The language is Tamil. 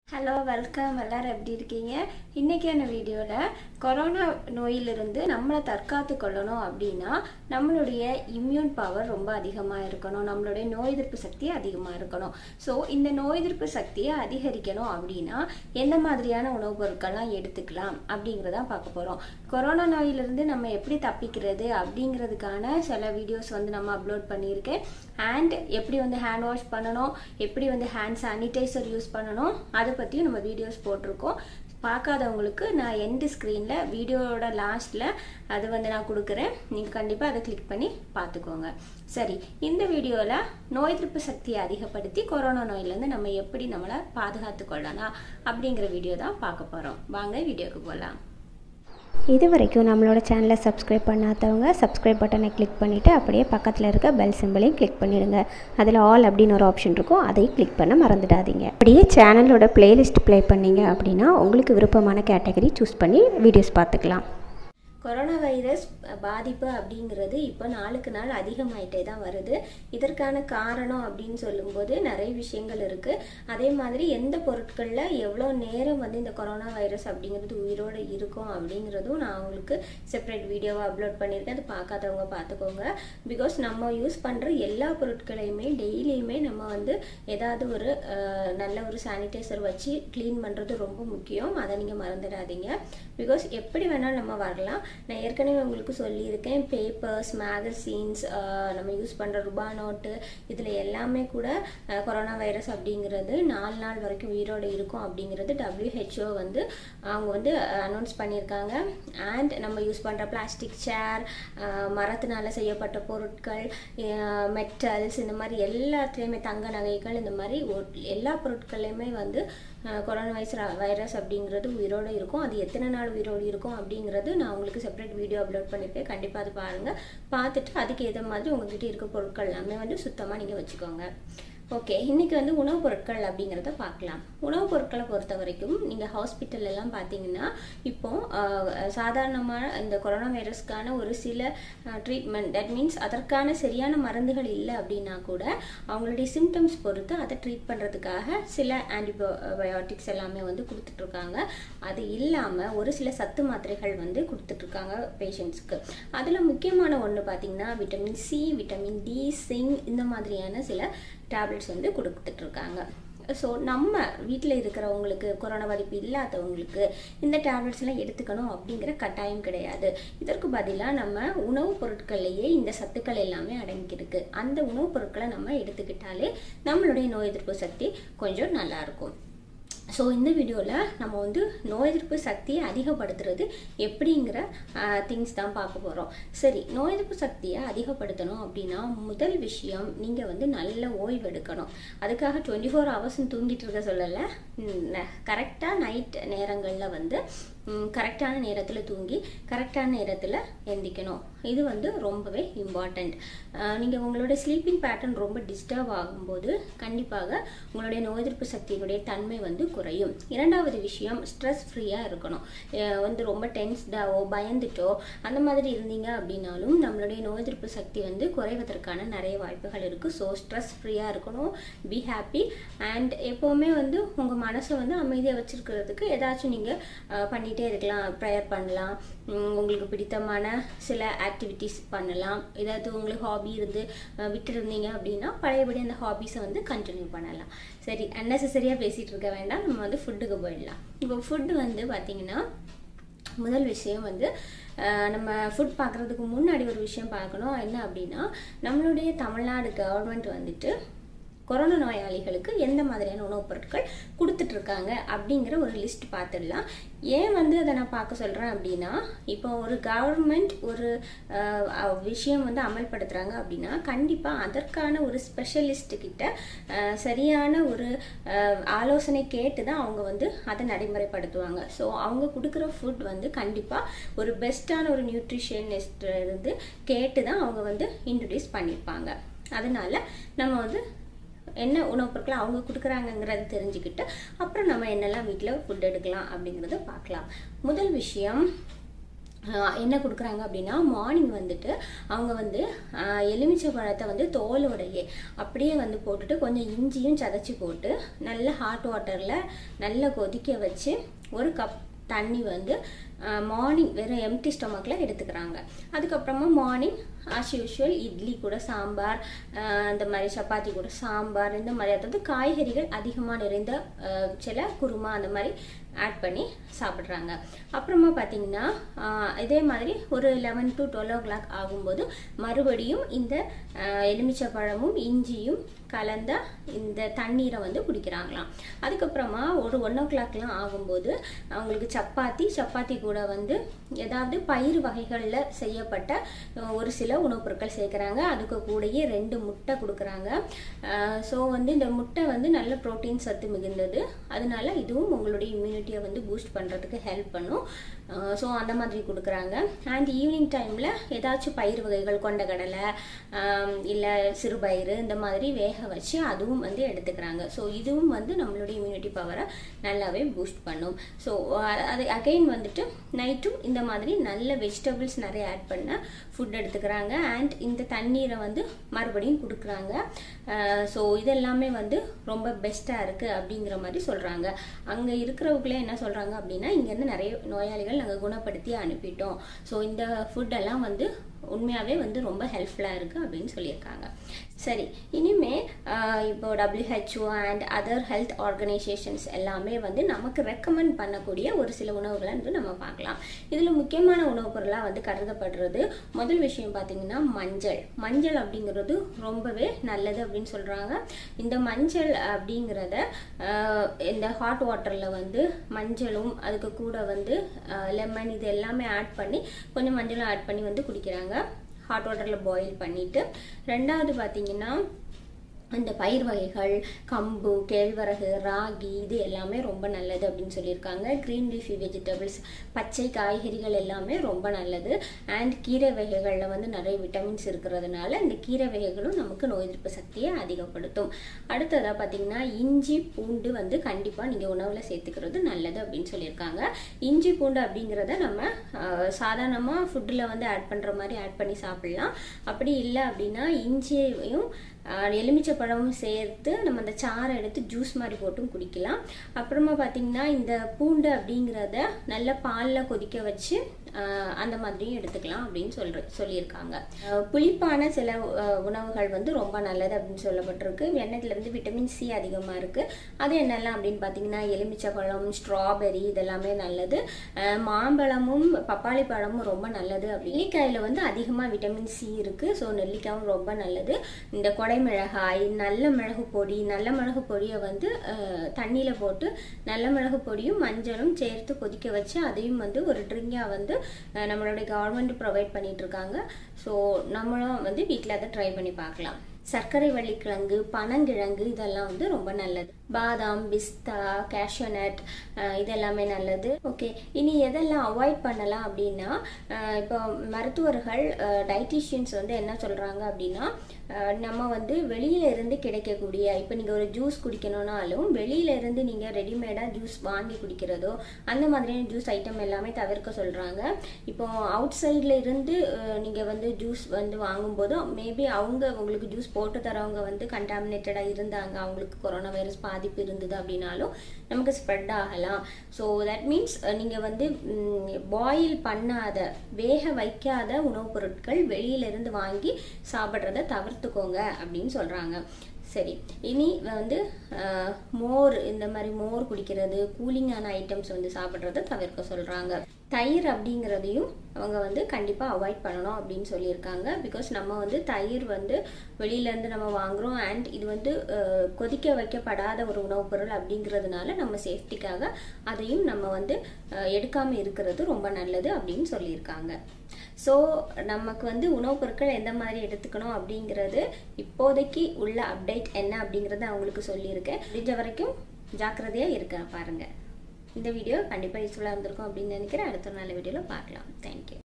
ஹலோ வெல்கம் எல்லாரும் எப்படி இருக்கீங்க இன்றைக்கான வீடியோவில் கொரோனா நோயிலிருந்து நம்மளை தற்காத்து கொள்ளணும் அப்படின்னா நம்மளுடைய இம்யூன் பவர் ரொம்ப அதிகமாக இருக்கணும் நம்மளுடைய நோய் எதிர்ப்பு சக்தி அதிகமாக இருக்கணும் ஸோ இந்த நோய் எதிர்ப்பு சக்தியை அதிகரிக்கணும் அப்படின்னா எந்த மாதிரியான உணவுப் பொருட்கள்லாம் எடுத்துக்கலாம் அப்படிங்கிறத பார்க்க போகிறோம் கொரோனா நோயிலிருந்து நம்ம எப்படி தப்பிக்கிறது அப்படிங்கிறதுக்கான சில வீடியோஸ் வந்து நம்ம அப்லோட் பண்ணியிருக்கேன் அண்ட் எப்படி வந்து ஹேண்ட் வாஷ் பண்ணணும் எப்படி வந்து ஹேண்ட் சானிடைசர் யூஸ் பண்ணணும் அதை பற்றியும் நம்ம வீடியோஸ் போட்டிருக்கோம் பார்க்காதவங்களுக்கு நான் எண்டு ஸ்க்ரீனில் வீடியோவோட லாஸ்ட்டில் அது வந்து நான் கொடுக்குறேன் நீங்கள் கண்டிப்பாக அதை கிளிக் பண்ணி பார்த்துக்கோங்க சரி இந்த வீடியோவில் நோய் எதிர்ப்பு சக்தியை அதிகப்படுத்தி கொரோனா நோயிலேருந்து நம்ம எப்படி நம்மளை பாதுகாத்து கொள்ளலாம் அப்படிங்கிற வீடியோ தான் பார்க்க போகிறோம் வாங்க வீடியோக்கு போகலாம் இது வரைக்கும் நம்மளோட சேனலை சப்ஸ்கிரைப் பண்ணாதவங்க சப்ஸ்கிரைப் பட்டனை கிளிக் பண்ணிவிட்டு அப்படியே பக்கத்தில் இருக்க பெல் சிம்பிளையும் கிளிக் பண்ணிடுங்க அதில் ஆல் அப்படின்னு ஒரு ஆப்ஷன் இருக்கும் அதையும் கிளிக் பண்ண மறந்துடாதீங்க அப்படியே சேனலோட பிளேலிஸ்ட் ப்ளே பண்ணீங்க அப்படின்னா உங்களுக்கு விருப்பமான கேட்டகரி சூஸ் பண்ணி வீடியோஸ் பார்த்துக்கலாம் கொரோனா வைரஸ் பாதிப்பு அப்படிங்கிறது இப்போ நாளுக்கு நாள் அதிகமாயிட்டே தான் வருது இதற்கான காரணம் அப்படின்னு சொல்லும்போது நிறைய விஷயங்கள் இருக்குது அதே மாதிரி எந்த பொருட்களில் எவ்வளோ நேரம் வந்து இந்த கொரோனா வைரஸ் அப்படிங்கிறது உயிரோடு இருக்கும் அப்படிங்கிறதும் நான் உங்களுக்கு செப்பரேட் வீடியோவை அப்லோட் பண்ணியிருக்கேன் அது பார்க்காதவங்க பார்த்துக்கோங்க பிகாஸ் நம்ம யூஸ் பண்ணுற எல்லா பொருட்களையுமே டெய்லியுமே நம்ம வந்து ஏதாவது ஒரு அஹ், நல்ல ஒரு சானிடைசர் வச்சு க்ளீன் பண்ணுறது ரொம்ப முக்கியம் அதை நீங்கள் மறந்துடாதீங்க பிகாஸ் எப்படி வேணாலும் நம்ம வரலாம் நான் ஏற்கனவே உங்களுக்கு சொல்லியிருக்கேன் பேப்பர்ஸ் மேகசின்ஸ் நம்ம யூஸ் பண்ணுற ரூபா நோட்டு இதில் எல்லாமே கூட அஹ், கொரோனா வைரஸ் அப்படிங்கிறது நாலு நாள் வரைக்கும் உயிரோடு இருக்கும் அப்படிங்கிறது WHO வந்து அவங்க வந்து அனௌன்ஸ் பண்ணியிருக்காங்க அண்ட் நம்ம யூஸ் பண்ணுற பிளாஸ்டிக் சேர் மரத்தினால செய்யப்பட்ட பொருட்கள் மெட்டல்ஸ் இந்த மாதிரி எல்லாத்துலேயுமே தங்க நகைகள் இந்த மாதிரி ஒ- எல்லா பொருட்கள்லையுமே வந்து அஹ், கொரோனா வைரஸ் வைரஸ் அப்படிங்கிறது உயிரோடு இருக்கும் அது எத்தனை நாள் உயிரோடு இருக்கும் அப்படிங்கிறது நான் உங்களுக்கு செப்பரேட் வீடியோ அப்லோட் பண்ணியிருக்கேன் கண்டிப்பாக அது பாருங்கள் பார்த்துட்டு அதுக்கு ஏற்ற மாதிரி உங்ககிட்ட இருக்க பொருட்கள் எல்லாமே வந்து சுத்தமாக நீங்கள் வச்சுக்கோங்க ஓகே இன்னைக்கு வந்து உணவுப் பொருட்கள் அப்படிங்கிறத பார்க்கலாம் உணவுப் பொருட்களை பொறுத்த வரைக்கும் நீங்கள் ஹாஸ்பிட்டல் எல்லாம் பார்த்தீங்கன்னா இப்போ சாதாரணமாக இந்த கொரோனா வைரஸ்க்கான ஒரு சில ட்ரீட்மெண்ட் தட் மீன்ஸ் அதற்கான சரியான மருந்துகள் இல்லை அப்படின்னா கூட அவங்களுடைய சிம்டம்ஸ் பொறுத்து அதை ட்ரீட் பண்ணுறதுக்காக சில ஆன்டிபயோட்டிக்ஸ் எல்லாமே வந்து கொடுத்துட்ருக்காங்க அது இல்லாமல் ஒரு சில சத்து மாத்திரைகள் வந்து கொடுத்துட்ருக்காங்க பேஷண்ட்ஸ்க்கு அதில் முக்கியமான ஒன்று பார்த்தீங்கன்னா vitamin C vitamin D zinc இந்த மாதிரியான சில டேப்லெட்ஸ் வந்து கொடுத்துட்ருக்காங்க ஸோ நம்ம வீட்டில் இருக்கிறவங்களுக்கு கொரோனா பாதிப்பு இல்லாதவங்களுக்கு இந்த டேப்லெட்ஸ் எல்லாம் எடுத்துக்கணும் அப்படிங்கிற கட்டாயம் கிடையாது இதற்கு பதிலாக நம்ம உணவுப் பொருட்கள்லேயே இந்த சத்துக்கள் எல்லாமே அடங்கியிருக்கு அந்த உணவுப் பொருட்களை நம்ம எடுத்துக்கிட்டாலே நம்மளுடைய நோய் எதிர்ப்பு சக்தி கொஞ்சம் நல்லா இருக்கும் ஸோ இந்த வீடியோவில் நம்ம வந்து நோய் எதிர்ப்பு சக்தியை அதிகப்படுத்துறது எப்படிங்கிற திங்ஸ் தான் பார்க்க போகிறோம் சரி நோய் எதிர்ப்பு சக்தியை அதிகப்படுத்தணும் அப்படின்னா முதல் விஷயம் நீங்கள் வந்து நல்ல ஓய்வு எடுக்கணும் அதுக்காக டுவெண்ட்டி ஃபோர் ஹவர்ஸ்னு தூங்கிட்டு இருக்க சொல்லலை கரெக்டாக நைட் நேரங்களில் வந்து கரெக்டான நேரத்தில் தூங்கி கரெக்டான நேரத்தில் எந்திக்கணும் இது வந்து ரொம்பவே இம்பார்ட்டண்ட் நீங்கள் உங்களோட ஸ்லீப்பிங் பேட்டர்ன் ரொம்ப டிஸ்டர்ப் ஆகும்போது கண்டிப்பாக உங்களுடைய நோய் எதிர்ப்பு சக்தியினுடைய தன்மை வந்து குறையும் இரண்டாவது விஷயம் ஸ்ட்ரெஸ் ஃப்ரீயாக இருக்கணும் அஹ் வந்து ரொம்ப டென்ஸ்டாவோ பயந்துட்டோ அந்த மாதிரி இருந்தீங்க அப்படின்னாலும் நம்மளுடைய நோய் எதிர்ப்பு சக்தி வந்து குறைவதற்கான நிறைய வாய்ப்புகள் இருக்குது ஸோ ஸ்ட்ரெஸ் ஃப்ரீயாக இருக்கணும் பி ஹாப்பி அண்ட் எப்போவுமே வந்து உங்கள் மனசை வந்து அமைதியாக வச்சுருக்கிறதுக்கு ஏதாச்சும் நீங்கள் பண்ணிகிட்டே இருக்கலாம் ப்ரேயர் பண்ணலாம் உம் உங்களுக்கு பிடித்தமான சில ஆக்டிவிட்டீஸ் பண்ணலாம் ஏதாவது உங்களுக்கு ஹாபி இருந்து அஹ் விட்டுருந்தீங்க அப்படின்னா பழையபடி அந்த ஹாபிஸை வந்து கண்டினியூ பண்ணலாம் சரி அன்னெசரியாக பேசிகிட்டு இருக்க வேண்டாம் நம்ம வந்து ஃபுட்டுக்கு போயிடலாம் இப்போ ஃபுட்டு வந்து பார்த்திங்கன்னா முதல் விஷயம் வந்து அஹ், நம்ம ஃபுட் பார்க்குறதுக்கு முன்னாடி ஒரு விஷயம் பார்க்கணும் என்ன அப்படின்னா நம்மளுடைய தமிழ்நாடு கவர்மெண்ட் வந்துட்டு கொரோனா நோயாளிகளுக்கு எந்த மாதிரியான உணவுப் பொருட்கள் கொடுத்துட்ருக்காங்க அப்படிங்கிற ஒரு லிஸ்ட் பார்த்துடலாம் ஏன் வந்து அதை நான் பார்க்க சொல்கிறேன் அப்படின்னா இப்போ ஒரு கவர்மெண்ட் ஒரு அஹ், அஹ், விஷயம் வந்து அமல்படுத்துகிறாங்க அப்படின்னா கண்டிப்பாக அதற்கான ஒரு ஸ்பெஷலிஸ்ட் கிட்ட அஹ், சரியான ஒரு அஹ், ஆலோசனை கேட்டு தான் அவங்க வந்து அதை நடைமுறைப்படுத்துவாங்க ஸோ அவங்க கொடுக்குற ஃபுட் வந்து கண்டிப்பாக ஒரு பெஸ்ட்டான ஒரு நியூட்ரிஷனிஸ்ட் இருந்து கேட்டு தான் அவங்க வந்து இன்ட்ரடியூஸ் பண்ணியிருப்பாங்க அதனால நம்ம வந்து என்ன உணவுப் பொருட்களை அவங்க கொடுக்குறாங்கங்கிறத தெரிஞ்சுக்கிட்டு அப்புறம் நம்ம என்னெல்லாம் வீட்டில் ஃபுட் எடுக்கலாம் அப்படிங்கிறத பார்க்கலாம் முதல் விஷயம் ஆஹ் என்ன கொடுக்குறாங்க அப்படின்னா மார்னிங் வந்துட்டு அவங்க வந்து ஆஹ் எலுமிச்சை பழத்தை வந்து தோலோடையே அப்படியே வந்து போட்டுட்டு கொஞ்சம் இஞ்சியும் சதைச்சி போட்டு நல்ல ஹாட் வாட்டரில் நல்லா கொதிக்க வச்சு ஒரு கப் தண்ணி வந்து மார்னிங் வெறும் எம்டி ஸ்டொமக்கில் எடுத்துக்கிறாங்க அதுக்கப்புறமா மார்னிங் ஆஸ் யூஷுவல் இட்லி கூட சாம்பார் ஆஹ் இந்த மாதிரி சப்பாத்தி கூட சாம்பார் இந்த மாதிரி அதாவது காய்கறிகள் அதிகமாக நிறைந்த ஆஹ் சில குருமா அந்த மாதிரி ஆட் பண்ணி சாப்பிட்றாங்க அப்புறமா பார்த்தீங்கன்னா ஆஹ் இதே மாதிரி ஒரு eleven to twelve o'clock ஆகும்போது மறுபடியும் இந்த ஆஹ் எலுமிச்சை பழமும் இஞ்சியும் கலந்த இந்த தண்ணீரை வந்து குடிக்கிறாங்களாம் அதுக்கப்புறமா ஒரு ஒன் ஓ கிளாக்லாம் ஆகும்போது அவங்களுக்கு சப்பாத்தி சப்பாத்தி கூட வந்து ஏதாவது பயிர் வகைகளில் செய்யப்பட்ட அஹ், ஒரு சில உணவுப் பொருட்கள் சேர்க்குறாங்க அதுக்கு கூடயே ரெண்டு முட்டை கொடுக்குறாங்க ஸோ வந்து இந்த முட்டை வந்து நல்ல புரோட்டீன் சத்து மிகுந்தது அதனால இதுவும் உங்களுடைய இம்யூனிட்டியை வந்து பூஸ்ட் பண்ணுறதுக்கு ஹெல்ப் பண்ணும் ஸோ அந்த மாதிரி கொடுக்குறாங்க அண்ட் ஈவினிங் டைமில் ஏதாச்சும் பயிர் வகைகள் கொண்டக்கடலை இல்லை சிறுபயிறு இந்த மாதிரி வேக வச்சு அதுவும் வந்து எடுத்துக்கிறாங்க ஸோ இதுவும் வந்து நம்மளுடைய இம்யூனிட்டி பவரை நல்லாவே பூஸ்ட் பண்ணும் ஸோ அது அகைன் வந்துட்டு நைட்டும் இந்த மாதிரி நல்ல வெஜிடபிள்ஸ் நிறைய ஆட் பண்ண ஃபுட் எடுத்துக்கிறாங்க அண்ட் இந்த தண்ணீரை வந்து மறுபடியும் கொடுக்குறாங்க ஸோ இதெல்லாமே வந்து ரொம்ப பெஸ்ட்டாக இருக்குது அப்படிங்கிற மாதிரி சொல்கிறாங்க அங்கே இருக்கிறவங்களே என்ன சொல்கிறாங்க அப்படின்னா இங்கேருந்து நிறைய நோயாளிகள் நாங்கள் குணப்படுத்தி அனுப்பிட்டோம் ஸோ இந்த ஃபுட்டெல்லாம் வந்து உண்மையாகவே வந்து ரொம்ப ஹெல்ப்ஃபுல்லாக இருக்குது அப்படின்னு சொல்லியிருக்காங்க சரி இனிமே ஆஹ் இப்போ W H O and other health organisations எல்லாமே வந்து நமக்கு ரெக்கமெண்ட் பண்ணக்கூடிய ஒரு சில உணவுகளை வந்து நம்ம பார்க்கலாம் இதில் முக்கியமான உணவுப் பொருளாக வந்து கருதப்படுறது முதல் விஷயம் பார்த்தீங்கன்னா மஞ்சள் மஞ்சள் அப்படிங்கிறது ரொம்பவே நல்லது அப்படின்னு சொல்கிறாங்க இந்த மஞ்சள் அப்படிங்கிறத ஆஹ் இந்த ஹாட் வாட்டரில் வந்து மஞ்சளும் அதுக்கு கூட வந்து லெமன் இது எல்லாமே ஆட் பண்ணி கொஞ்சம் மஞ்சளும் ஆட் பண்ணி வந்து குடிக்கிறாங்க ஹாட் வாட்டரில் பாயில் பண்ணிவிட்டு ரெண்டாவது பார்த்தீங்கன்னா இந்த பயிர் வகைகள் கம்பு கேழ்வரகு ராகி இது எல்லாமே ரொம்ப நல்லது அப்படின்னு சொல்லியிருக்காங்க க்ரீன் லீஃபி வெஜிடபிள்ஸ் பச்சை காய்கறிகள் எல்லாமே ரொம்ப நல்லது அண்ட் கீரை வகைகளில் வந்து நிறைய விட்டமின்ஸ் இருக்கிறதுனால இந்த கீரை வகைகளும் நமக்கு நோய் எதிர்ப்பு சக்தியை அதிகப்படுத்தும் அடுத்ததாக பார்த்தீங்கன்னா இஞ்சி பூண்டு வந்து கண்டிப்பாக நீங்கள் உணவில் சேர்த்துக்கிறது நல்லது அப்படின்னு சொல்லியிருக்காங்க இஞ்சி பூண்டு அப்படிங்கிறத நம்ம சாதாரணமாக ஃபுட்டில் வந்து ஆட் பண்ணுற மாதிரி ஆட் பண்ணி சாப்பிட்லாம் அப்படி இல்லை அப்படின்னா இஞ்சியையும் ஆஹ் எலுமிச்சை பழமும் சேர்த்து நம்ம அந்த சாறை எடுத்து ஜூஸ் மாதிரி போட்டும் குடிக்கலாம் அப்புறமா பார்த்தீங்கன்னா இந்த பூண்டு அப்படிங்கிறத நல்ல பாலில் கொதிக்க வச்சு ஆஹ் அந்த மாதிரியும் எடுத்துக்கலாம் அப்படின்னு சொல்ற சொல்லியிருக்காங்க ஆஹ் புளிப்பான சில ஆஹ் உணவுகள் வந்து ரொம்ப நல்லது அப்படின்னு சொல்லப்பட்டிருக்கு எண்ணெயில் வந்து விட்டமின் சி அதிகமாக இருக்குது அது என்னெல்லாம் அப்படின்னு பார்த்தீங்கன்னா எலுமிச்சை பழம் ஸ்ட்ராபெரி இதெல்லாமே நல்லது ஆஹ் மாம்பழமும் பப்பாளி பழமும் ரொம்ப நல்லது அப்படி நெல்லிக்காயில் வந்து அதிகமாக விட்டமின் சி இருக்குது ஸோ நெல்லிக்காயும் ரொம்ப நல்லது இந்த கொடை மிளகாய் நல்ல மிளகு பொடி நல்ல மிளகு பொடியை வந்து தண்ணியில் போட்டு நல்ல மிளகு பொடியும் மஞ்சளும் சேர்த்து கொதிக்க வச்சு அதையும் வந்து ஒரு ட்ரிங்காக வந்து அஹ், நம்மளுடைய கவர்மெண்ட் ப்ரொவைட் பண்ணிட்டு இருக்காங்க ஸோ நம்மளும் வந்து வீட்டில் அதை ட்ரை பண்ணி பார்க்கலாம் சர்க்கரை வள்ளிக்கிழங்கு பனங்கிழங்கு இதெல்லாம் வந்து ரொம்ப நல்லது பாதாம் பிஸ்தா கேஷ்யூநட் இதெல்லாமே நல்லது ஓகே இனி எதெல்லாம் அவாய்ட் பண்ணலாம் அப்படின்னா அஹ், இப்போ மருத்துவர்கள் டைட்டிஷியன்ஸ் வந்து என்ன சொல்கிறாங்க அப்படின்னா அஹ், நம்ம வந்து வெளியில இருந்து கிடைக்கக்கூடிய இப்போ நீங்கள் ஒரு ஜூஸ் குடிக்கணும்னாலும் வெளியில இருந்து நீங்கள் ரெடிமேடாக ஜூஸ் வாங்கி குடிக்கிறதோ அந்த மாதிரியான ஜூஸ் ஐட்டம் எல்லாமே தவிர்க்க சொல்கிறாங்க இப்போ அவுட் சைடில் இருந்து நீங்கள் வந்து ஜூஸ் வந்து வாங்கும்போது மேபி அவங்க உங்களுக்கு ஜூஸ் போட்டு தரவங்க வந்து கண்டாமினேட்டடாக இருந்தாங்க அவங்களுக்கு கொரோனா வைரஸ் பாதிப்பு இருந்தது அப்படின்னாலும் நமக்கு ஸ்ப்ரெட் ஆகலாம் ஸோ தட் மீன்ஸ் நீங்கள் வந்து பாயில் பண்ணாத வேக வைக்காத உணவுப் பொருட்கள் வெளியிலிருந்து வாங்கி சாப்பிட்றத தவிர்த்துக்கோங்க அப்படின்னு சொல்கிறாங்க சரி இனி வந்து அஹ், மோர் இந்த மாதிரி மோர் குடிக்கிறது கூலிங்கான ஐட்டம்ஸ் வந்து சாப்பிட்றத தவிர்க்க சொல்கிறாங்க தயிர் அப்படிங்கிறதையும் அவங்க வந்து கண்டிப்பாக அவாய்ட் பண்ணணும் அப்படின்னு சொல்லியிருக்காங்க பிகாஸ் நம்ம வந்து தயிர் வந்து வெளியிலேருந்து நம்ம வாங்குகிறோம் அண்ட் இது வந்து அஹ், கொதிக்க வைக்கப்படாத ஒரு உணவுப் பொருள் அப்படிங்கிறதுனால நம்ம சேஃப்டிக்காக அதையும் நம்ம வந்து அஹ், எடுக்காம இருக்கிறது ரொம்ப நல்லது அப்படின்னு சொல்லியிருக்காங்க ஸோ நமக்கு வந்து உணவுப் பொருட்கள் எந்த மாதிரி எடுத்துக்கணும் அப்படிங்கிறது இப்போதைக்கு உள்ள அப்டேட் என்ன அப்படிங்கிறத அவங்களுக்கு சொல்லியிருக்கேன் முடிஞ்ச வரைக்கும் ஜாக்கிரதையாக இருக்க பாருங்கள் இந்த வீடியோ கண்டிப்பாக யூஸ்ஃபுல்லாக இருந்திருக்கும் அப்படின்னு நினைக்கிறேன் அடுத்த ஒரு நல்ல வீடியோவில் பார்க்கலாம் தேங்க்யூ